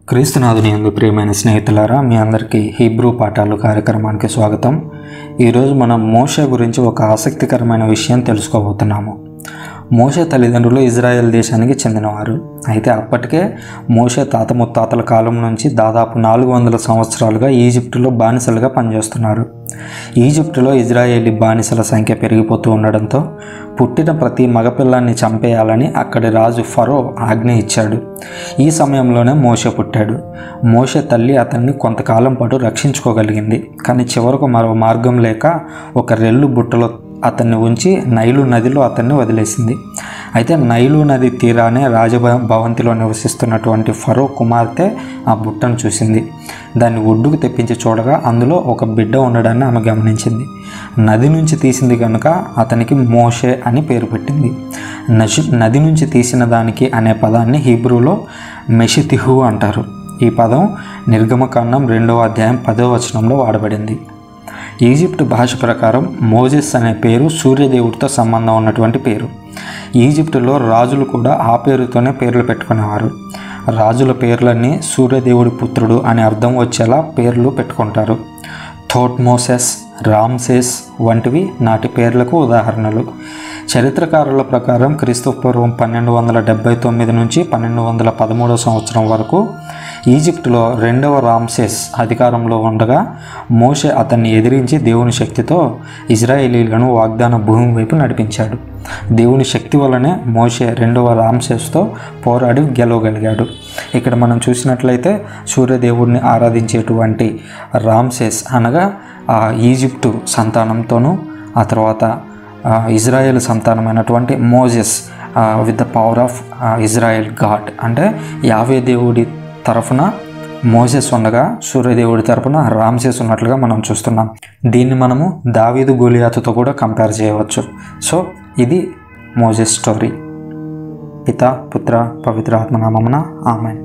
క్రీస్తునాథుని యందు ప్రియమైన స్నేహితులారా మీ అందరికీ హీబ్రూ పాఠాలు కార్యక్రమానికి స్వాగతం ఈరోజు మనం మోషే గురించి ఒక ఆసక్తికరమైన విషయం తెలుసుకోబోతున్నాము మోషే తల్లిదండ్రులు ఇజ్రాయెల్ దేశానికి చెందినవారు అయితే అప్పటికే మోషే తాత ముత్తాతల కాలం నుంచి దాదాపు నాలుగు వందల సంవత్సరాలుగా ఈజిప్టులో బానిసలుగా పనిచేస్తున్నారు ఈజిప్టులో ఇజ్రాయేలీ బానిసల సంఖ్య పెరిగిపోతూ ఉండడంతో పుట్టిన ప్రతి మగపిల్లాన్ని చంపేయాలని అక్కడి రాజు ఫరో ఆజ్ఞ ఇచ్చాడు ఈ సమయంలోనే మోషే పుట్టాడు మోషే తల్లి అతన్ని కొంతకాలం పాటు రక్షించుకోగలిగింది కానీ చివరకు మరో మార్గం లేక ఒక రెల్లు బుట్టలో అతన్ని ఉంచి నైలు నదిలో అతన్ని వదిలేసింది అయితే నైలు నది తీరానే రాజభవంతిలో నివసిస్తున్నటువంటి ఫరో కుమార్తె ఆ బుట్టను చూసింది దాన్ని ఒడ్డుకు తెప్పించి చూడగా అందులో ఒక బిడ్డ ఉండడాన్ని ఆమె గమనించింది నది నుంచి తీసింది కనుక అతనికి మోషే అని పేరు పెట్టింది నషి నది నుంచి తీసిన దానికి అనే పదాన్ని హీబ్రూలో మెషితిహు అంటారు ఈ పదం నిర్గమకాండం రెండవ అధ్యాయం పదవ వచనంలో వాడబడింది ఈజిప్ట్ భాష ప్రకారం మోజెస్ అనే పేరు సూర్యదేవుడితో సంబంధం ఉన్నటువంటి పేరు ఈజిప్టులో రాజులు కూడా ఆ పేరుతోనే పేర్లు పెట్టుకునేవారు రాజుల పేర్లన్నీ సూర్యదేవుడి పుత్రుడు అనే అర్థం వచ్చేలా పేర్లు పెట్టుకుంటారు థోట్మోసెస్ రామ్సెస్ వంటివి నాటి పేర్లకు ఉదాహరణలు చరిత్రకారుల ప్రకారం క్రీస్తు పూర్వం పన్నెండు వందల డెబ్బై తొమ్మిది నుంచి పన్నెండు వందల పదమూడవ సంవత్సరం వరకు ఈజిప్టులో రెండవ రామ్సెస్ అధికారంలో ఉండగా మోషే అతన్ని ఎదిరించి దేవుని శక్తితో ఇజ్రాయేలీలను వాగ్దాన భూమి వైపు నడిపించాడు దేవుని శక్తి వల్లనే మోషే రెండవ రామ్సెస్తో పోరాడి గెలవగలిగాడు ఇక్కడ మనం చూసినట్లయితే సూర్యదేవుడిని ఆరాధించేటువంటి రామ్సెస్ అనగా ఆ ఈజిప్టు సంతానంతోనూ ఆ తర్వాత ఇజ్రాయెల్ సంతానమైనటువంటి Moses with the power of Israel God అంటే యావే దేవుడి తరఫున మోసెస్ ఉండగా సూర్యదేవుడి తరపున రామ్సెస్ ఉన్నట్లుగా మనం చూస్తున్నాం దీన్ని మనము దావీదు గోలియాతుతో కూడా కంపేర్ చేయవచ్చు సో ఇది మోజెస్ స్టోరీ పిత పుత్ర పవిత్ర ఆత్మనామమున ఆమెన్